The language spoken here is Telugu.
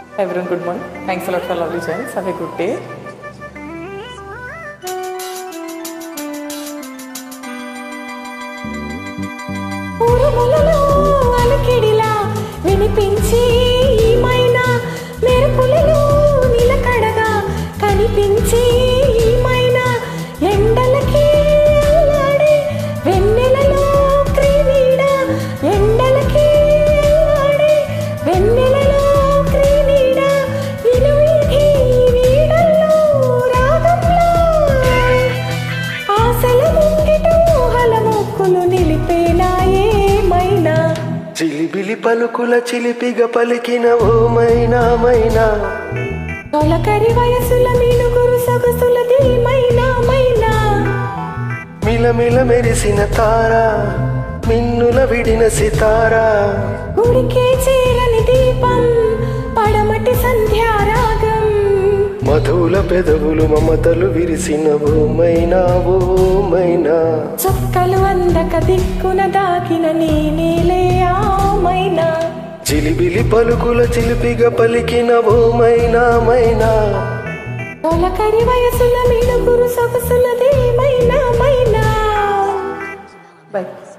everyone, good morning. Thanks a lot for lovely joins. Have a good day. ఊరుములలో అలకిడిలా వినిపించి ఈ మైనా మెరుపులలో నిలకడగా కనిపించి ఈ మైనా ఎండలకి అల్లాడే వెన్నెలలో క్రీడ ఎండలకి అల్లాడే వెన్నెలలో క్రీడ ఇనుమిటి నీడల్లో రాగంలో ఆశల ముంగిట ఊహల మొక్కులు నిలిపేలా ఏమైనా చిలిబిలి పలుకుల చిలిపిగ పలికిన ఓ మైనా మైనా తొలకరి వయసుల మినుగురు సొగసుల దిల్మైనా మైనా మిలమిల మెరిసిన తార మిన్నుల విడిన సితారా గుడికే చేరని దీపం పడమటి సంధ్యారాగం మధుల పెదవులు మమతలు విరిసిన ఓ మైనా ఓ మైనా చుక్కలు అందక దిక్కున దాగిన నేనేలే ఆమైనా చిలిబిలి పలుకుల చిలిపిగ పలికిన ఓ మైనా మైనా తొలకరి వయసుల మినుగురు సొగసుల దిల్మైనా మైనా Bye.